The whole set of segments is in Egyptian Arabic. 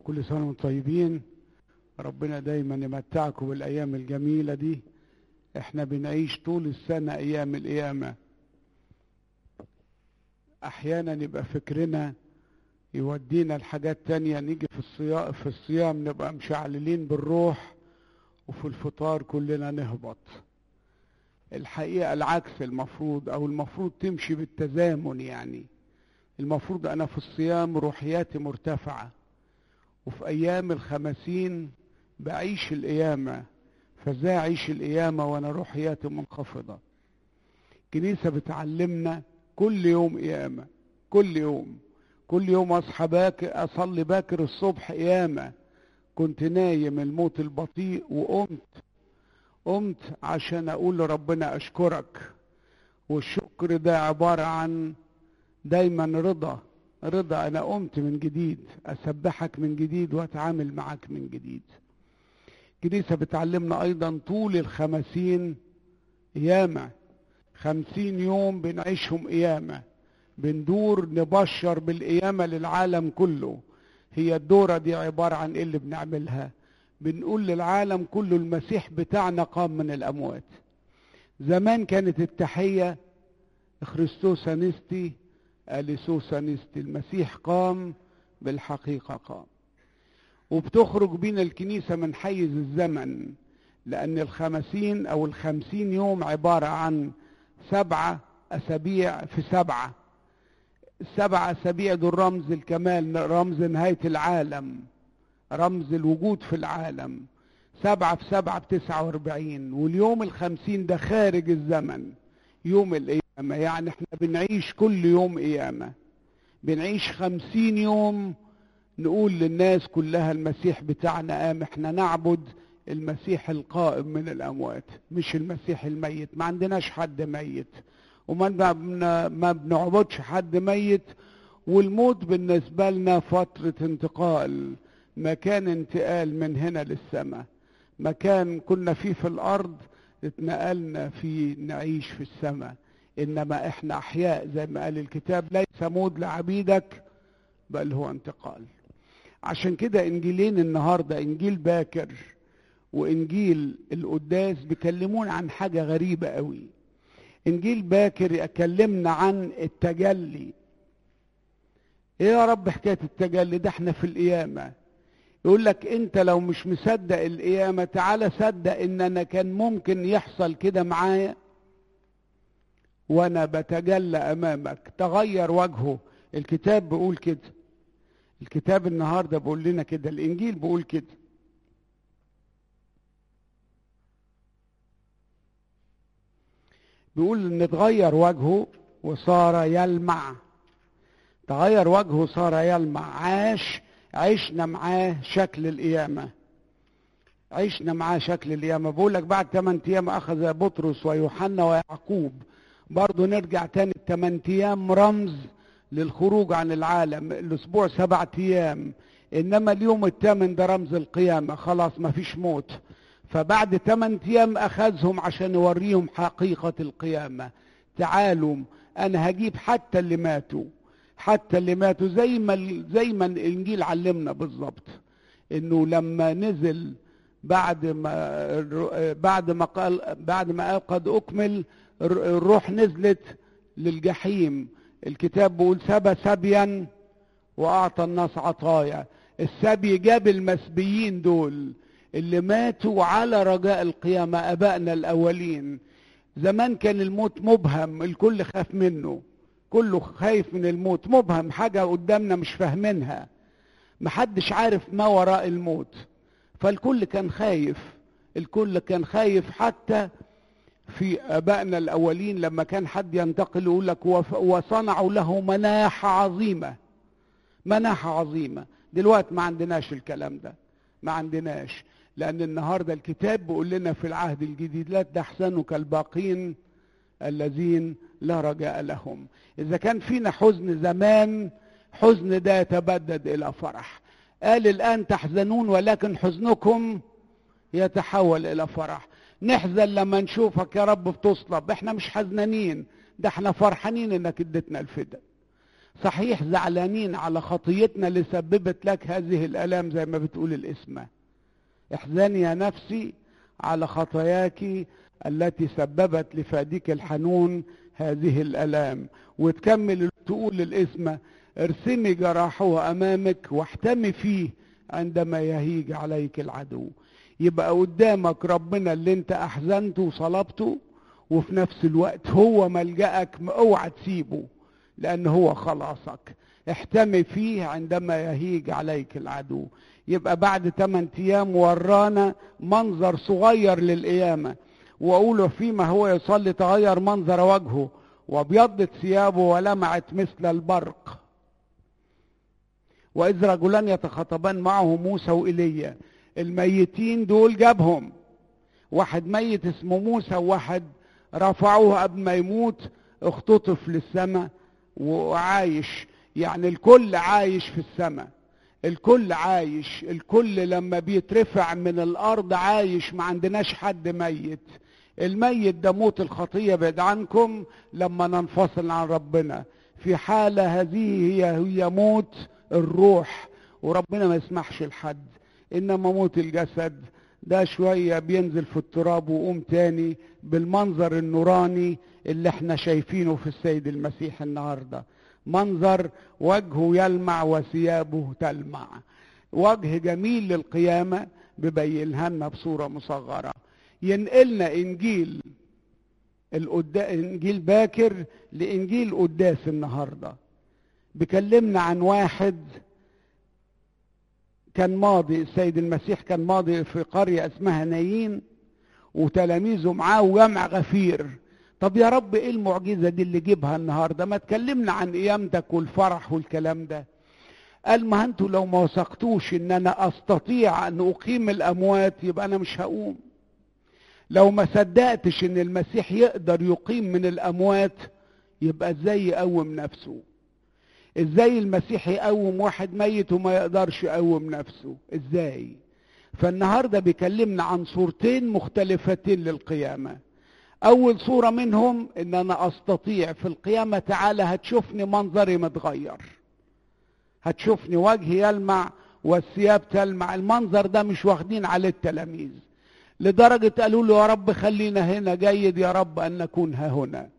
كل سنة وانتم طيبين ربنا دايما يمتعكم بالأيام الجميلة دي احنا بنعيش طول السنة أيام القيامة أحيانا يبقى فكرنا يودينا لحاجات تانية نيجي في الصيام في الصيام نبقى مشعللين بالروح وفي الفطار كلنا نهبط الحقيقة العكس المفروض أو المفروض تمشي بالتزامن يعني المفروض أنا في الصيام روحياتي مرتفعة وفي أيام الخمسين بعيش القيامة فازاي أعيش القيامة وأنا روحياتي منخفضة الكنيسة بتعلمنا كل يوم قيامة كل يوم كل يوم أصحى باكر أصلي باكر الصبح قيامة كنت نايم الموت البطيء وقمت قمت عشان أقول لربنا أشكرك والشكر ده عبارة عن دايما رضا رضا أنا قمت من جديد أسبحك من جديد وأتعامل معك من جديد الكنيسة بتعلمنا أيضا طول الخمسين قيامة خمسين يوم بنعيشهم قيامة بندور نبشر بالقيامة للعالم كله هي الدورة دي عبارة عن إيه اللي بنعملها بنقول للعالم كله المسيح بتاعنا قام من الأموات زمان كانت التحية خريستوس أنستي أليسوس أنستي المسيح قام بالحقيقة قام وبتخرج بين الكنيسة من حيز الزمن لأن الخمسين أو الخمسين يوم عبارة عن سبعة أسابيع في سبعة السبع أسابيع دول رمز الكمال رمز نهاية العالم رمز الوجود في العالم سبعة في سبعة بتسعة واربعين واليوم الخمسين ده خارج الزمن يوم القيامة يعني احنا بنعيش كل يوم قيامة بنعيش خمسين يوم نقول للناس كلها المسيح بتاعنا قام احنا نعبد المسيح القائم من الأموات مش المسيح الميت ما عندناش حد ميت وما ما بنعبدش حد ميت والموت بالنسبة لنا فترة انتقال مكان انتقال من هنا للسماء مكان كنا فيه في الأرض اتنقلنا فيه نعيش في السماء إنما إحنا أحياء زي ما قال الكتاب ليس موت لعبيدك بل هو انتقال عشان كده إنجيلين النهاردة إنجيل باكر وإنجيل القداس بيكلمون عن حاجة غريبة قوي انجيل باكر يكلمنا عن التجلي ايه يا رب حكايه التجلي ده احنا في القيامه يقول لك انت لو مش مصدق القيامه تعالى صدق ان انا كان ممكن يحصل كده معايا وانا بتجلى امامك تغير وجهه الكتاب بيقول كده الكتاب النهارده بيقول لنا كده الانجيل بيقول كده بيقول ان اتغير وجهه وصار يلمع تغير وجهه صار يلمع عاش عشنا معاه شكل القيامة عشنا معاه شكل القيامة بقول لك بعد 8 ايام اخذ بطرس ويوحنا ويعقوب برضه نرجع تاني الثمان ايام رمز للخروج عن العالم الاسبوع سبعة ايام انما اليوم الثامن ده رمز القيامة خلاص ما فيش موت فبعد 8 ايام اخذهم عشان يوريهم حقيقة القيامة تعالوا انا هجيب حتى اللي ماتوا حتى اللي ماتوا زي ما زي ما الانجيل علمنا بالظبط انه لما نزل بعد ما بعد ما قال بعد ما قال قد اكمل الروح نزلت للجحيم الكتاب بيقول سبى سبيا واعطى الناس عطايا السبي جاب المسبيين دول اللي ماتوا على رجاء القيامة أبائنا الأولين زمان كان الموت مبهم الكل خاف منه كله خايف من الموت مبهم حاجة قدامنا مش فاهمينها محدش عارف ما وراء الموت فالكل كان خايف الكل كان خايف حتى في ابائنا الاولين لما كان حد ينتقل يقول لك وصنعوا له مناحة عظيمة مناحة عظيمة دلوقتي ما عندناش الكلام ده ما عندناش لأن النهاردة الكتاب بيقول لنا في العهد الجديد لا تحزنوا كالباقين الذين لا رجاء لهم إذا كان فينا حزن زمان حزن ده يتبدد إلى فرح قال الآن تحزنون ولكن حزنكم يتحول إلى فرح نحزن لما نشوفك يا رب بتصلب احنا مش حزنانين ده احنا فرحانين انك اديتنا الفدا صحيح زعلانين على خطيتنا اللي سببت لك هذه الالام زي ما بتقول الاسمه احزني يا نفسي على خطاياك التي سببت لفاديك الحنون هذه الالام وتكمل تقول الاسم ارسمي جراحه امامك واحتمي فيه عندما يهيج عليك العدو يبقى قدامك ربنا اللي انت احزنته وصلبته وفي نفس الوقت هو ملجأك اوعى تسيبه لان هو خلاصك احتمي فيه عندما يهيج عليك العدو يبقى بعد 8 ايام ورانا منظر صغير للقيامه واقوله فيما هو يصلي تغير منظر وجهه وابيضت ثيابه ولمعت مثل البرق واذ رجلان يتخاطبان معه موسى وايليا الميتين دول جابهم واحد ميت اسمه موسى وواحد رفعوه قبل ما يموت اختطف للسماء وعايش يعني الكل عايش في السماء الكل عايش الكل لما بيترفع من الارض عايش ما عندناش حد ميت الميت ده موت الخطيه بعد عنكم لما ننفصل عن ربنا في حاله هذه هي هي موت الروح وربنا ما يسمحش لحد انما موت الجسد ده شويه بينزل في التراب ويقوم تاني بالمنظر النوراني اللي احنا شايفينه في السيد المسيح النهارده منظر وجهه يلمع وثيابه تلمع وجه جميل للقيامة ببينها لنا بصورة مصغرة ينقلنا إنجيل القدا... إنجيل باكر لإنجيل قداس النهاردة بكلمنا عن واحد كان ماضي السيد المسيح كان ماضي في قرية اسمها نايين وتلاميذه معاه وجمع غفير طب يا رب ايه المعجزة دي اللي جيبها النهاردة ما تكلمنا عن قيامتك والفرح والكلام ده قال ما انتوا لو ما وثقتوش ان انا استطيع ان اقيم الاموات يبقى انا مش هقوم لو ما صدقتش ان المسيح يقدر يقيم من الاموات يبقى ازاي يقوم نفسه ازاي المسيح يقوم واحد ميت وما يقدرش يقوم نفسه ازاي فالنهارده بيكلمنا عن صورتين مختلفتين للقيامه اول صورة منهم ان انا استطيع في القيامة تعالى هتشوفني منظري متغير هتشوفني وجهي يلمع والثياب تلمع المنظر ده مش واخدين عليه التلاميذ لدرجة قالوا له يا رب خلينا هنا جيد يا رب ان نكون ها هنا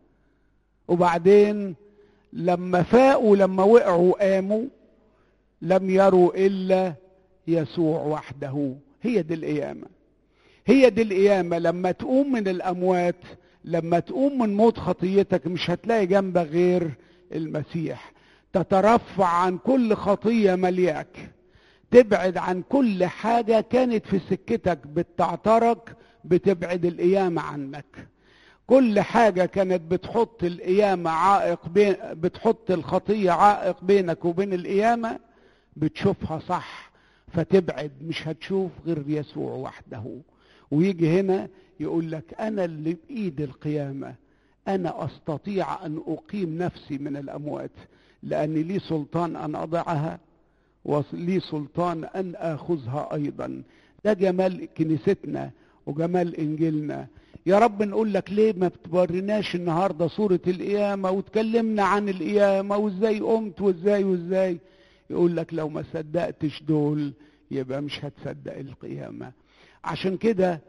وبعدين لما فاقوا لما وقعوا قاموا لم يروا الا يسوع وحده هي دي القيامه هي دي القيامة لما تقوم من الأموات لما تقوم من موت خطيتك مش هتلاقي جنبك غير المسيح تترفع عن كل خطية ملياك تبعد عن كل حاجة كانت في سكتك بتعترك بتبعد القيامة عنك كل حاجة كانت بتحط القيامة عائق بين بتحط الخطية عائق بينك وبين القيامة بتشوفها صح فتبعد مش هتشوف غير يسوع وحده ويجي هنا يقول لك انا اللي بايد القيامه انا استطيع ان اقيم نفسي من الاموات لان لي سلطان ان اضعها ولي سلطان ان اخذها ايضا ده جمال كنيستنا وجمال انجيلنا يا رب نقول لك ليه ما بتوريناش النهارده صوره القيامه وتكلمنا عن القيامه وازاي قمت وازاي وازاي يقول لك لو ما صدقتش دول يبقى مش هتصدق القيامه عشان كده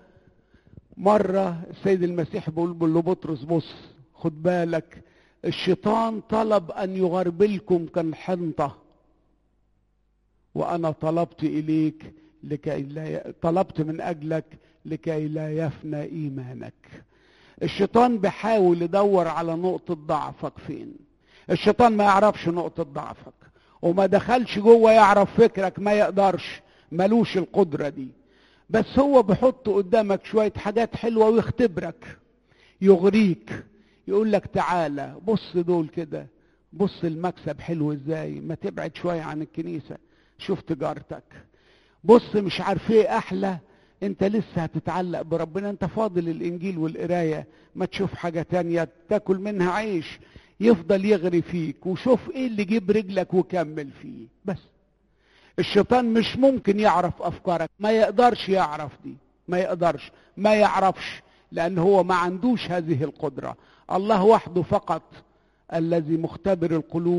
مرة السيد المسيح بيقول لبطرس بص خد بالك الشيطان طلب أن يغربلكم كالحنطة وأنا طلبت إليك لكي لا طلبت من أجلك لكي لا يفنى إيمانك الشيطان بيحاول يدور على نقطة ضعفك فين الشيطان ما يعرفش نقطة ضعفك وما دخلش جوه يعرف فكرك ما يقدرش ملوش القدرة دي بس هو بيحط قدامك شوية حاجات حلوة ويختبرك يغريك يقول لك تعالى بص دول كده بص المكسب حلو ازاي ما تبعد شوية عن الكنيسة شوف تجارتك بص مش عارف ايه احلى انت لسه هتتعلق بربنا انت فاضل الانجيل والقراية ما تشوف حاجة تانية تاكل منها عيش يفضل يغري فيك وشوف ايه اللي جيب رجلك وكمل فيه بس الشيطان مش ممكن يعرف افكارك ما يقدرش يعرف دي ما يقدرش ما يعرفش لان هو ما عندوش هذه القدرة الله وحده فقط الذي مختبر القلوب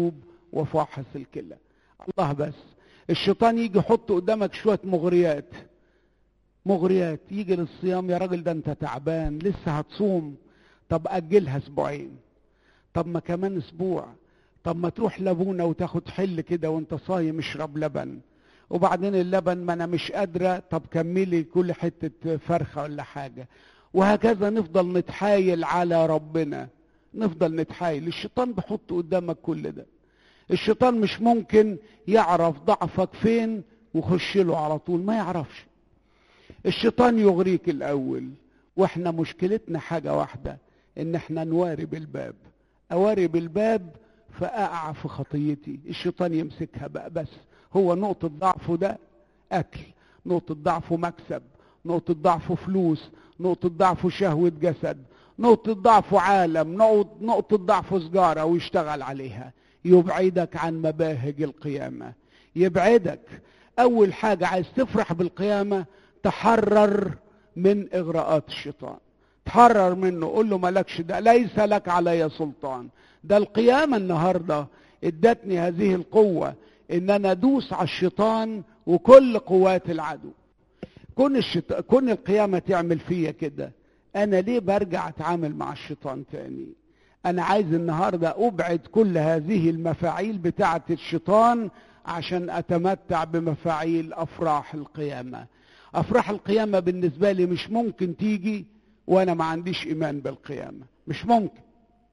وفاحص الكلى الله بس الشيطان يجي يحط قدامك شويه مغريات مغريات يجي للصيام يا راجل ده انت تعبان لسه هتصوم طب اجلها اسبوعين طب ما كمان اسبوع طب ما تروح لابونا وتاخد حل كده وانت صايم اشرب لبن وبعدين اللبن ما انا مش قادره طب كملي كل حته فرخه ولا حاجه وهكذا نفضل نتحايل على ربنا نفضل نتحايل الشيطان بيحط قدامك كل ده الشيطان مش ممكن يعرف ضعفك فين وخش له على طول ما يعرفش الشيطان يغريك الاول واحنا مشكلتنا حاجه واحده ان احنا نوارب الباب اوارب الباب فاقع في خطيتي الشيطان يمسكها بقى بس هو نقطه ضعفه ده اكل نقطه ضعفه مكسب نقطه ضعفه فلوس نقطه ضعفه شهوه جسد نقطه ضعفه عالم نقطه ضعفه سجاره ويشتغل عليها يبعدك عن مباهج القيامه يبعدك اول حاجه عايز تفرح بالقيامه تحرر من اغراءات الشيطان تحرر منه قول له مالكش ده ليس لك علي سلطان ده القيامه النهارده ادتني هذه القوه ان انا ادوس على الشيطان وكل قوات العدو كون الشيط... كون القيامه تعمل فيا كده انا ليه برجع اتعامل مع الشيطان تاني انا عايز النهارده ابعد كل هذه المفاعيل بتاعه الشيطان عشان اتمتع بمفاعيل افراح القيامه افراح القيامه بالنسبه لي مش ممكن تيجي وانا ما عنديش ايمان بالقيامه مش ممكن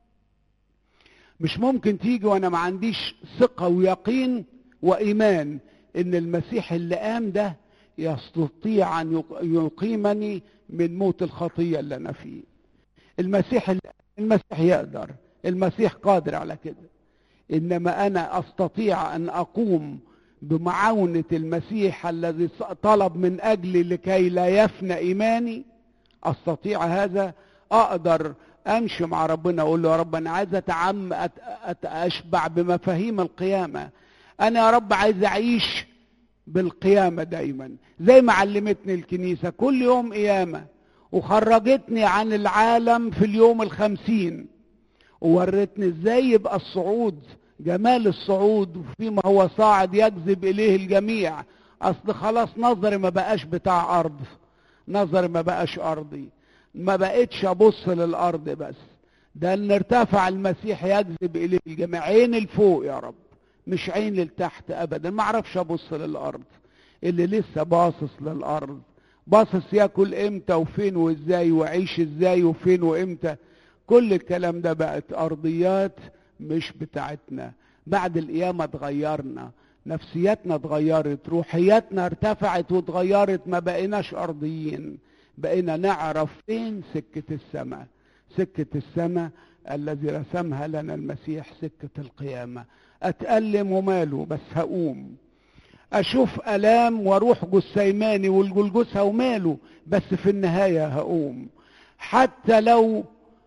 مش ممكن تيجي وانا ما عنديش ثقه ويقين وايمان ان المسيح اللي قام ده يستطيع ان يقيمني من موت الخطيه اللي انا فيه المسيح المسيح يقدر المسيح قادر على كده انما انا استطيع ان اقوم بمعاونه المسيح الذي طلب من اجلي لكي لا يفنى ايماني استطيع هذا اقدر امشي مع ربنا اقول له يا رب انا عايز اتعم اشبع بمفاهيم القيامه انا يا رب عايز اعيش بالقيامه دايما زي ما علمتني الكنيسه كل يوم قيامه وخرجتني عن العالم في اليوم الخمسين وورتني ازاي يبقى الصعود جمال الصعود فيما هو صاعد يجذب اليه الجميع اصل خلاص نظري ما بقاش بتاع ارض نظري ما بقاش ارضي ما بقتش ابص للارض بس ده ان ارتفع المسيح يجذب اليه الجميع عين الفوق يا رب مش عين للتحت ابدا ما اعرفش ابص للارض اللي لسه باصص للارض باصص ياكل امتى وفين وازاي وعيش ازاي وفين وامتى كل الكلام ده بقت ارضيات مش بتاعتنا بعد القيامه اتغيرنا نفسياتنا اتغيرت روحياتنا ارتفعت واتغيرت ما بقيناش ارضيين بقينا نعرف فين سكه السماء سكه السماء الذي رسمها لنا المسيح سكه القيامه اتالم وماله بس هقوم اشوف الام واروح جسيماني والجلجسه وماله بس في النهايه هقوم حتى لو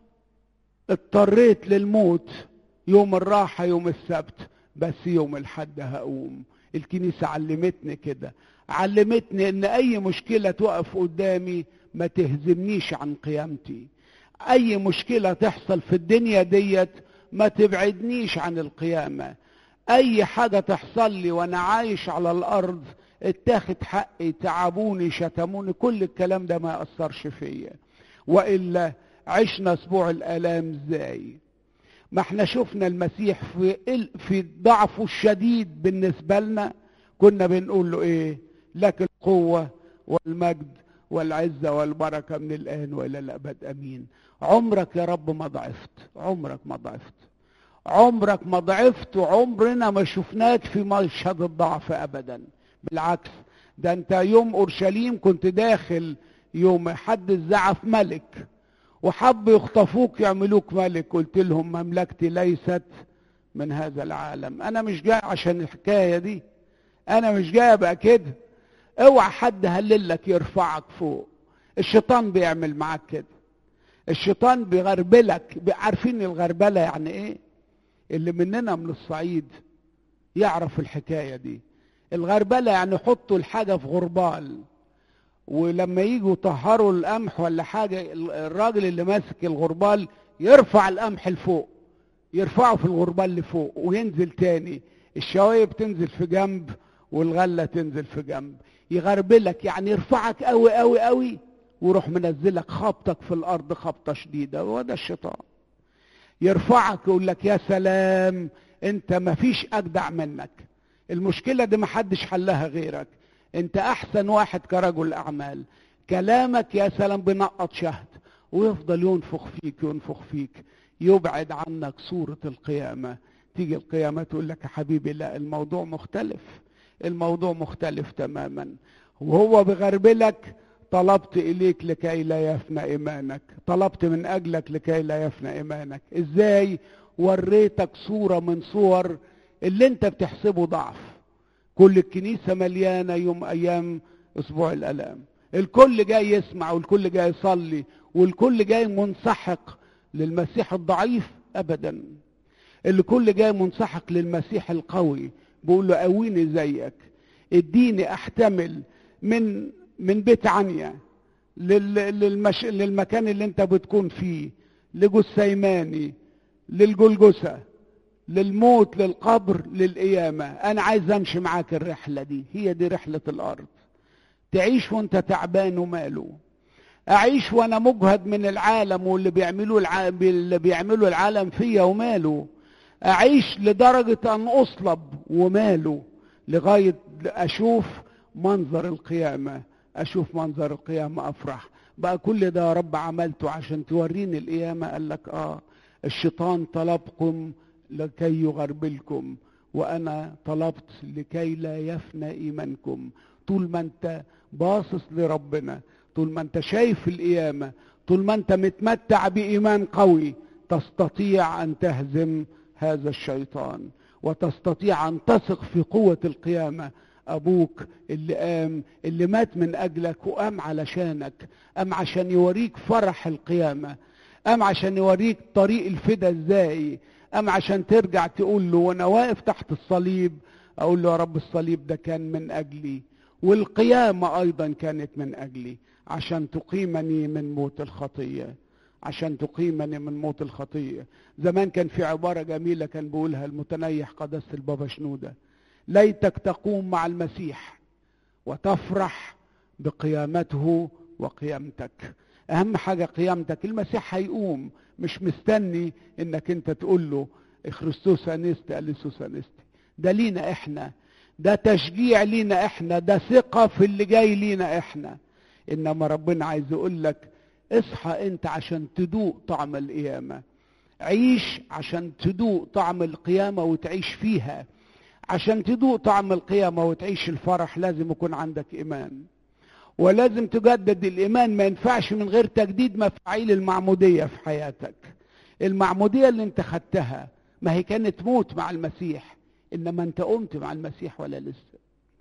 اضطريت للموت يوم الراحه يوم السبت بس يوم الحد هقوم الكنيسه علمتني كده علمتني ان اي مشكله تقف قدامي ما تهزمنيش عن قيامتي اي مشكله تحصل في الدنيا ديت ما تبعدنيش عن القيامه اي حاجه تحصل لي وانا عايش على الارض اتاخد حقي تعبوني شتموني كل الكلام ده ما اثرش فيا والا عشنا اسبوع الالام ازاي ما احنا شفنا المسيح في في ضعفه الشديد بالنسبه لنا كنا بنقول له ايه لك القوه والمجد والعزه والبركه من الان والى الابد امين عمرك يا رب ما ضعفت عمرك ما ضعفت عمرك ما ضعفت وعمرنا ما شفناك في مشهد الضعف ابدا بالعكس ده انت يوم اورشليم كنت داخل يوم حد الزعف ملك وحب يخطفوك يعملوك ملك قلت لهم مملكتي ليست من هذا العالم انا مش جاي عشان الحكايه دي انا مش جاي ابقى كده اوعى حد هللك يرفعك فوق الشيطان بيعمل معاك كده الشيطان بيغربلك عارفين الغربله يعني ايه اللي مننا من الصعيد يعرف الحكايه دي الغربله يعني يحطوا الحاجه في غربال ولما يجوا يطهروا القمح ولا حاجه الراجل اللي ماسك الغربال يرفع القمح لفوق يرفعه في الغربال لفوق وينزل تاني الشوايه بتنزل في جنب والغله تنزل في جنب يغربلك يعني يرفعك قوي قوي قوي ويروح منزلك خبطك في الارض خبطه شديده وده الشيطان يرفعك يقول لك يا سلام انت مفيش اجدع منك المشكله دي محدش حلها غيرك انت احسن واحد كرجل اعمال كلامك يا سلام بنقط شهد ويفضل ينفخ فيك ينفخ فيك يبعد عنك صورة القيامة تيجي القيامة تقول لك يا حبيبي لا الموضوع مختلف الموضوع مختلف تماما وهو بغربلك طلبت إليك لكي لا يفنى إيمانك طلبت من أجلك لكي لا يفنى إيمانك إزاي وريتك صورة من صور اللي انت بتحسبه ضعف كل الكنيسة مليانة يوم أيام أسبوع الألام الكل جاي يسمع والكل جاي يصلي والكل جاي منسحق للمسيح الضعيف أبدا الكل جاي منسحق للمسيح القوي بيقول له قويني زيك اديني احتمل من من بيت عنيا للمش... للمكان اللي انت بتكون فيه لجثيماني للجلجسة للموت للقبر للقيامة أنا عايز أمشي معاك الرحلة دي هي دي رحلة الأرض تعيش وانت تعبان وماله أعيش وأنا مجهد من العالم واللي بيعملوا الع... اللي بيعملوا العالم فيا وماله أعيش لدرجة أن أصلب وماله لغاية أشوف منظر القيامة أشوف منظر القيامة أفرح بقى كل ده يا رب عملته عشان توريني القيامة قال لك آه الشيطان طلبكم لكي يغربلكم وأنا طلبت لكي لا يفنى إيمانكم طول ما أنت باصص لربنا طول ما أنت شايف القيامة طول ما أنت متمتع بإيمان قوي تستطيع أن تهزم هذا الشيطان وتستطيع أن تثق في قوة القيامة أبوك اللي قام اللي مات من أجلك وقام علشانك قام عشان يوريك فرح القيامة قام عشان يوريك طريق الفدا ازاي قام عشان ترجع تقول له وانا واقف تحت الصليب اقول له يا رب الصليب ده كان من اجلي والقيامة ايضا كانت من اجلي عشان تقيمني من موت الخطية عشان تقيمني من موت الخطية زمان كان في عبارة جميلة كان بيقولها المتنيح قداسة البابا شنودة ليتك تقوم مع المسيح وتفرح بقيامته وقيامتك اهم حاجة قيامتك المسيح هيقوم مش مستني انك انت تقول له خريستوس انست اليسوس انست ده لينا احنا ده تشجيع لينا احنا ده ثقة في اللي جاي لينا احنا انما ربنا عايز يقول لك اصحى انت عشان تدوق طعم القيامة عيش عشان تدوق طعم القيامة وتعيش فيها عشان تدوق طعم القيامة وتعيش الفرح لازم يكون عندك ايمان ولازم تجدد الايمان ما ينفعش من غير تجديد مفاعيل المعمودية في حياتك المعمودية اللي انت خدتها ما هي كانت موت مع المسيح انما انت قمت مع المسيح ولا لسه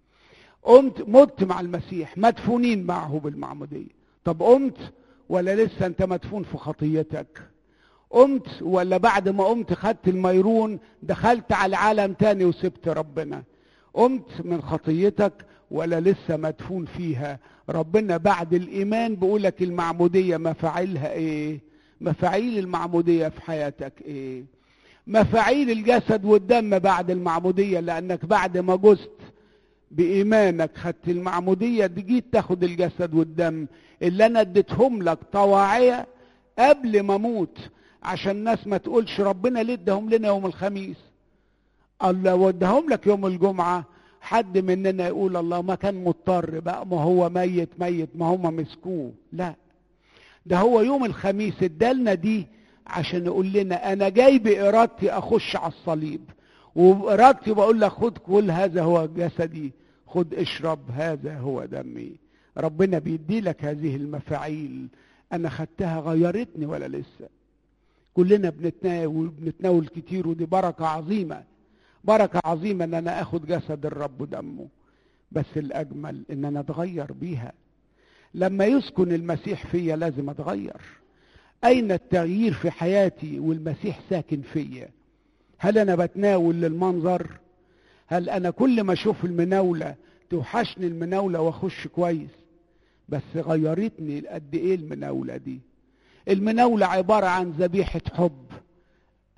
قمت مت مع المسيح مدفونين معه بالمعمودية طب قمت ولا لسه انت مدفون في خطيتك قمت ولا بعد ما قمت خدت الميرون دخلت على عالم تاني وسبت ربنا قمت من خطيتك ولا لسه مدفون فيها ربنا بعد الايمان بيقولك المعموديه مفاعيلها ايه مفاعيل المعموديه في حياتك ايه مفاعيل الجسد والدم بعد المعموديه لانك بعد ما جزت بايمانك خدت المعموديه دي جيت تاخد الجسد والدم اللي انا اديتهم لك طواعيه قبل ما اموت عشان الناس ما تقولش ربنا ليه اداهم لنا يوم الخميس الله وداهم لك يوم الجمعه حد مننا يقول الله ما كان مضطر بقى ما هو ميت ميت ما هم مسكوه لا ده هو يوم الخميس ادالنا دي عشان يقول لنا انا جاي بارادتي اخش على الصليب وبارادتي بقول لك خد كل هذا هو جسدي خد اشرب هذا هو دمي ربنا بيدي لك هذه المفاعيل انا خدتها غيرتني ولا لسه كلنا بنتناول بنتناول كتير ودي بركه عظيمه بركة عظيمة ان انا اخد جسد الرب ودمه بس الاجمل ان انا اتغير بيها لما يسكن المسيح فيا لازم اتغير اين التغيير في حياتي والمسيح ساكن فيا هل انا بتناول للمنظر هل انا كل ما اشوف المناولة توحشني المناولة واخش كويس بس غيرتني قد ايه المناولة دي المناولة عبارة عن ذبيحة حب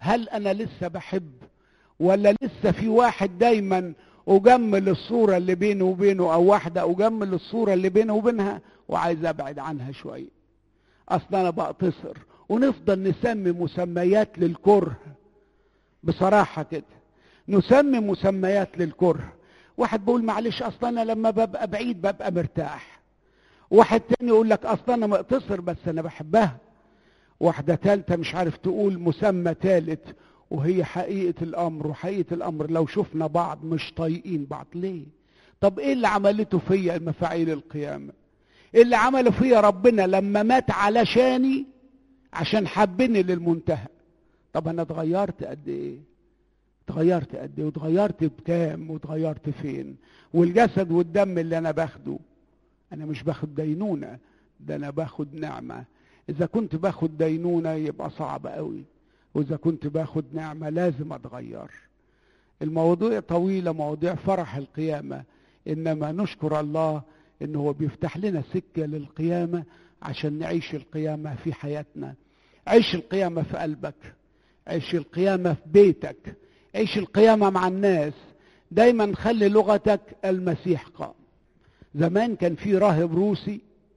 هل انا لسه بحب ولا لسه في واحد دايما اجمل الصورة اللي بينه وبينه او واحدة اجمل الصورة اللي بينه وبينها وعايز ابعد عنها شوية اصلا انا بقتصر ونفضل نسمي مسميات للكره بصراحة كده نسمي مسميات للكره واحد بيقول معلش اصلا انا لما ببقى بعيد ببقى مرتاح واحد تاني يقول لك اصلا انا مقتصر بس انا بحبها واحدة تالتة مش عارف تقول مسمى تالت وهي حقيقة الامر وحقيقة الامر لو شفنا بعض مش طايقين بعض ليه طب ايه اللي عملته فيا المفاعيل القيامة ايه اللي عمله فيا ربنا لما مات علشاني عشان حبني للمنتهى طب انا اتغيرت قد ايه اتغيرت قد ايه واتغيرت بكام واتغيرت فين والجسد والدم اللي انا باخده انا مش باخد دينونه ده انا باخد نعمه اذا كنت باخد دينونه يبقى صعب قوي واذا كنت باخد نعمه لازم اتغير المواضيع طويله مواضيع فرح القيامه انما نشكر الله ان هو بيفتح لنا سكه للقيامه عشان نعيش القيامه في حياتنا عيش القيامه في قلبك عيش القيامه في بيتك عيش القيامه مع الناس دايما خلي لغتك المسيح قام زمان كان في راهب روسي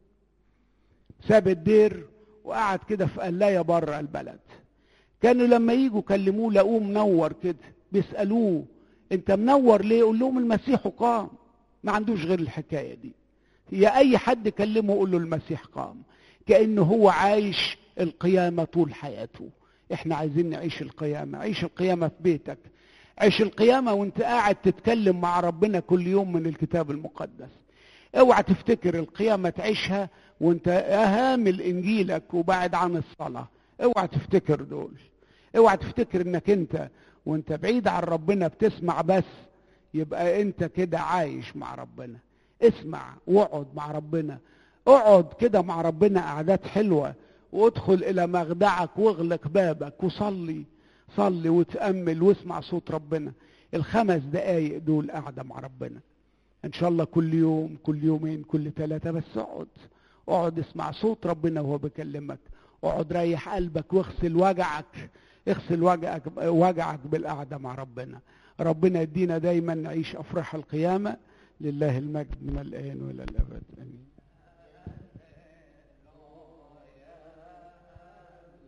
ساب الدير وقعد كده في قلايه بره البلد كانوا لما يجوا كلموه لقوه منور كده بيسالوه انت منور ليه يقول لهم المسيح قام ما عندوش غير الحكايه دي يا اي حد كلمه يقول له المسيح قام كانه هو عايش القيامه طول حياته احنا عايزين نعيش القيامه عيش القيامه في بيتك عيش القيامه وانت قاعد تتكلم مع ربنا كل يوم من الكتاب المقدس اوعى تفتكر القيامه تعيشها وانت هامل انجيلك وبعد عن الصلاه اوعى تفتكر دول اوعى تفتكر انك انت وانت بعيد عن ربنا بتسمع بس يبقى انت كده عايش مع ربنا اسمع واقعد مع ربنا اقعد كده مع ربنا قعدات حلوه وادخل الى مخدعك واغلق بابك وصلي صلي وتامل واسمع صوت ربنا الخمس دقايق دول قاعده مع ربنا ان شاء الله كل يوم كل يومين كل ثلاثه بس اقعد اقعد اسمع صوت ربنا وهو بيكلمك اقعد ريح قلبك واغسل وجعك اغسل وجعك وجعك بالقعده مع ربنا ربنا يدينا دايما نعيش افراح القيامه لله المجد من الان والى الابد امين